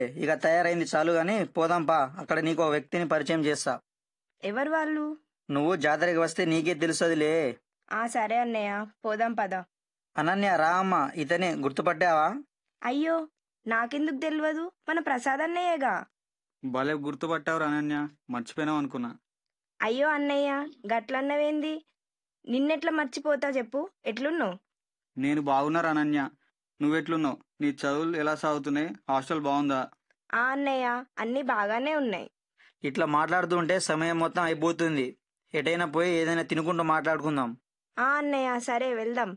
ఇక తయారైంది చాలు గాని పోదాంపా అక్కడ నీకు ఓ వ్యక్తిని పరిచయం చేస్తా ఎవరు వాళ్ళు నువ్వు జాతరకి వస్తే నీకే తెలుసదిలే ఆ సరే అన్నయ్య పోదాం పద అనన్య రా అమ్మ ఇతనే గుర్తుపట్టావా అయ్యో నాకెందుకు తెలియదు మన ప్రసాద్ అన్నయ్యగా భలే గుర్తుపట్టావు అనన్య మర్చిపోయినావు అనుకున్నా అయ్యో అన్నయ్య గట్లన్నవేంది నిన్నెట్లా మర్చిపోతా చెప్పు ఎట్లున్నావు నేను బాగున్నారు అనన్య నువ్వెట్లున్నావు నీ చదువులు ఎలా సాగుతున్నాయి హాస్టల్ బాగుందా ఆ అన్నయ్య అన్నీ బాగానే ఉన్నాయి ఇట్లా మాట్లాడుతూ ఉంటే సమయం మొత్తం అయిపోతుంది ఎటైనా పోయి ఏదైనా తినుకుంటూ మాట్లాడుకుందాం ఆ అన్నయ్య సరే వెళ్దాం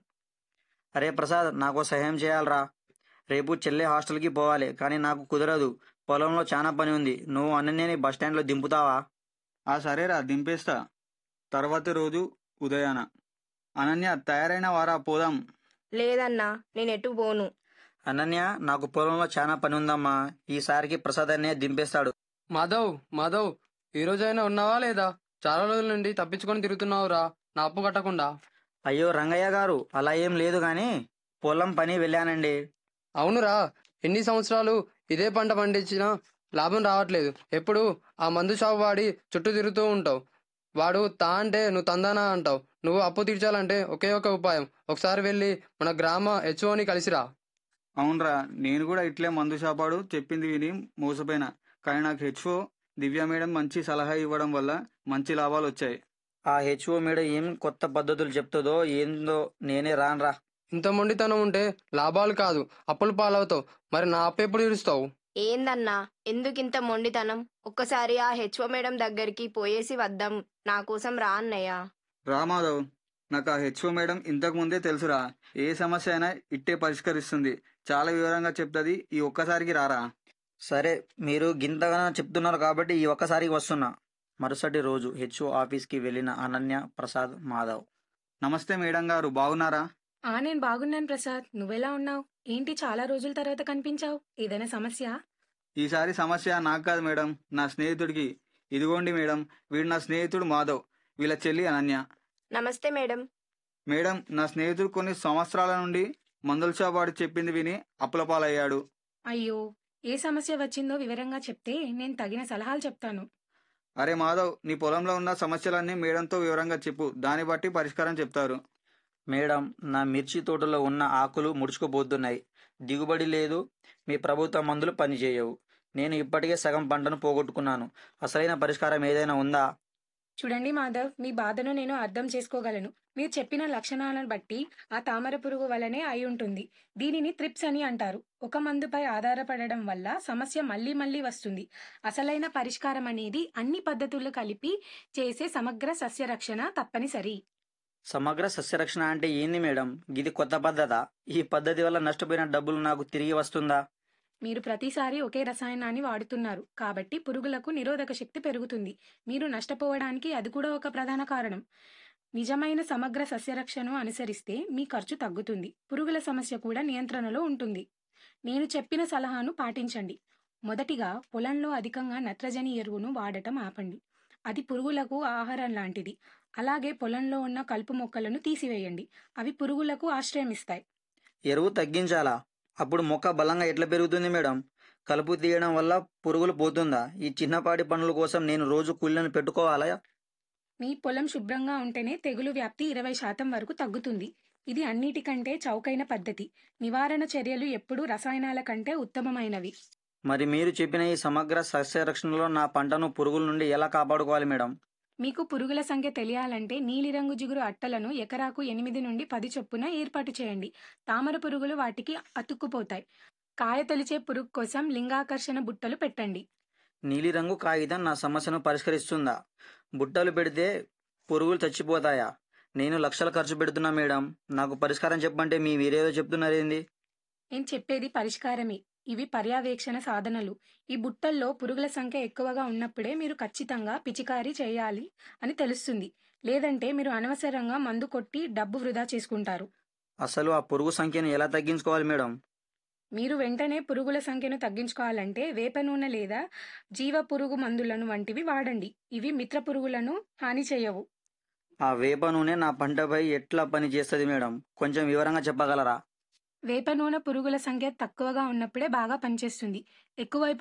అరే ప్రసాద్ నాకు సహాయం చేయాలరా రేపు చెల్లె హాస్టల్కి పోవాలి కానీ నాకు కుదరదు పొలంలో చాలా పని ఉంది నువ్వు అనన్యని బస్ స్టాండ్లో దింపుతావా ఆ సరేరా దింపేస్తా తర్వాతి రోజు ఉదయాన అనన్య తయారైన వారా పోదాం లేదన్నా నేను ఎటు పోను అనన్య నాకు పొలంలో చాలా పని ఉందమ్మా ఈసారికి ప్రసాద్ అన్నయ్య దింపేస్తాడు మాధవ్ మాధవ్ ఈ రోజైనా ఉన్నావా లేదా చాలా రోజుల నుండి తప్పించుకొని తిరుగుతున్నావురా నా అప్పు కట్టకుండా అయ్యో రంగయ్య గారు అలా ఏం లేదు గాని పొలం పని వెళ్ళానండి అవునురా ఎన్ని సంవత్సరాలు ఇదే పంట పండించినా లాభం రావట్లేదు ఎప్పుడు ఆ మందు షాపు వాడి చుట్టూ తిరుగుతూ ఉంటావు వాడు తా అంటే నువ్వు తందానా అంటావు నువ్వు అప్పు తీర్చాలంటే ఒకే ఒక ఉపాయం ఒకసారి వెళ్ళి మన గ్రామ హెచ్ఓని కలిసిరా అవునరా నేను కూడా ఇట్లే మందు షాపాడు చెప్పింది విని మోసపోయినా కానీ నాకు హెచ్ఓ దివ్య మేడం మంచి సలహా ఇవ్వడం వల్ల మంచి లాభాలు వచ్చాయి ఆ హెచ్ఓ మేడం ఏం కొత్త పద్ధతులు చెప్తుందో ఏందో నేనే రానురా ఇంత మొండితనం ఉంటే లాభాలు కాదు అప్పులు పాలవుతావు మరి నా అప్పు ఎప్పుడు తీరుస్తావు ఏందన్నా ఎందుకింత మొండితనం ఒక్కసారి ఆ హెచ్ఓ మేడం దగ్గరికి పోయేసి వద్దాం నా కోసం రా అన్నయ్య రామాధవ్ నాకు ఆ హెచ్ఓ మేడం ఇంతకు ముందే తెలుసురా ఏ సమస్య అయినా ఇట్టే పరిష్కరిస్తుంది చాలా వివరంగా చెప్తుంది ఈ ఒక్కసారికి రారా సరే మీరు గింతగా చెప్తున్నారు కాబట్టి ఈ ఒక్కసారికి వస్తున్నా మరుసటి రోజు హెచ్ఓ ఆఫీస్కి వెళ్ళిన అనన్య ప్రసాద్ మాధవ్ నమస్తే మేడం గారు బాగున్నారా ఆ నేను బాగున్నాను ప్రసాద్ నువ్వెలా ఉన్నావు ఏంటి చాలా రోజుల తర్వాత కనిపించావు ఏదైనా సమస్య ఈసారి సమస్య నాకు కాదు మేడం నా స్నేహితుడికి ఇదిగోండి మేడం వీడు నా స్నేహితుడు మాధవ్ వీళ్ళ చెల్లి అనన్య నమస్తే మేడం మేడం నా స్నేహితుడు కొన్ని సంవత్సరాల నుండి మందుల షాప్ వాడు చెప్పింది విని అప్పుల పాలయ్యాడు అయ్యో ఏ సమస్య వచ్చిందో వివరంగా చెప్తే నేను తగిన సలహాలు చెప్తాను అరే మాధవ్ నీ పొలంలో ఉన్న సమస్యలన్నీ మేడంతో వివరంగా చెప్పు దాన్ని బట్టి పరిష్కారం చెప్తారు మేడం నా మిర్చి తోటలో ఉన్న ఆకులు ముడుచుకుపోతున్నాయి దిగుబడి లేదు మీ ప్రభుత్వ మందులు పనిచేయవు నేను ఇప్పటికే సగం పంటను పోగొట్టుకున్నాను అసలైన పరిష్కారం ఏదైనా ఉందా చూడండి మాధవ్ మీ బాధను నేను అర్థం చేసుకోగలను మీరు చెప్పిన లక్షణాలను బట్టి ఆ తామర పురుగు వలనే అయి ఉంటుంది దీనిని త్రిప్స్ అని అంటారు ఒక మందుపై ఆధారపడడం వల్ల సమస్య మళ్ళీ మళ్ళీ వస్తుంది అసలైన పరిష్కారం అనేది అన్ని పద్ధతులు కలిపి చేసే సమగ్ర సస్యరక్షణ తప్పనిసరి సమగ్ర సస్యరక్షణ అంటే ఏంది మేడం ఇది కొత్త పద్ధత ఈ పద్ధతి వల్ల నష్టపోయిన డబ్బులు నాకు తిరిగి వస్తుందా మీరు ప్రతిసారి ఒకే రసాయనాన్ని వాడుతున్నారు కాబట్టి పురుగులకు నిరోధక శక్తి పెరుగుతుంది మీరు నష్టపోవడానికి అది కూడా ఒక ప్రధాన కారణం నిజమైన సమగ్ర సస్యరక్షను అనుసరిస్తే మీ ఖర్చు తగ్గుతుంది పురుగుల సమస్య కూడా నియంత్రణలో ఉంటుంది నేను చెప్పిన సలహాను పాటించండి మొదటిగా పొలంలో అధికంగా నత్రజని ఎరువును వాడటం ఆపండి అది పురుగులకు ఆహారం లాంటిది అలాగే పొలంలో ఉన్న కలుపు మొక్కలను తీసివేయండి అవి పురుగులకు ఆశ్రయం ఇస్తాయి ఎరువు తగ్గించాలా అప్పుడు మొక్క బలంగా ఎట్లా పెరుగుతుంది మేడం కలుపు తీయడం వల్ల పురుగులు పోతుందా ఈ చిన్నపాటి పనుల కోసం నేను రోజు కూలీలను పెట్టుకోవాలా మీ పొలం శుభ్రంగా ఉంటేనే తెగులు వ్యాప్తి ఇరవై శాతం వరకు తగ్గుతుంది ఇది అన్నిటికంటే చౌకైన పద్ధతి నివారణ చర్యలు ఎప్పుడూ రసాయనాల కంటే ఉత్తమమైనవి మరి మీరు చెప్పిన ఈ సమగ్ర సస్యరక్షణలో నా పంటను పురుగుల నుండి ఎలా కాపాడుకోవాలి మేడం మీకు పురుగుల సంఖ్య తెలియాలంటే నీలిరంగు జిగురు అట్టలను ఎకరాకు ఎనిమిది నుండి పది చొప్పున ఏర్పాటు చేయండి తామర పురుగులు వాటికి అతుక్కుపోతాయి కాయ తొలిచే పురుగు కోసం లింగాకర్షణ బుట్టలు పెట్టండి నీలిరంగు కాగితం నా సమస్యను పరిష్కరిస్తుందా బుట్టలు పెడితే పురుగులు చచ్చిపోతాయా నేను లక్షలు ఖర్చు పెడుతున్నా మేడం నాకు పరిష్కారం చెప్పంటే మీ మీరేదో చెప్తున్నారేంది నేను చెప్పేది పరిష్కారమే ఇవి పర్యవేక్షణ సాధనలు ఈ బుట్టల్లో పురుగుల సంఖ్య ఎక్కువగా ఉన్నప్పుడే మీరు ఖచ్చితంగా పిచికారీ చేయాలి అని తెలుస్తుంది లేదంటే మీరు అనవసరంగా మందు కొట్టి డబ్బు వృధా చేసుకుంటారు అసలు ఆ పురుగు సంఖ్యను ఎలా తగ్గించుకోవాలి మేడం మీరు వెంటనే పురుగుల సంఖ్యను తగ్గించుకోవాలంటే వేప నూనె లేదా జీవ పురుగు మందులను వంటివి వాడండి ఇవి మిత్ర పురుగులను హాని చేయవు ఆ వేప నూనె నా పంటపై ఎట్లా పని చేస్తుంది మేడం కొంచెం వివరంగా చెప్పగలరా వేప నూనె పురుగుల సంఖ్య తక్కువగా ఉన్నప్పుడే బాగా పనిచేస్తుంది ఎక్కువైపు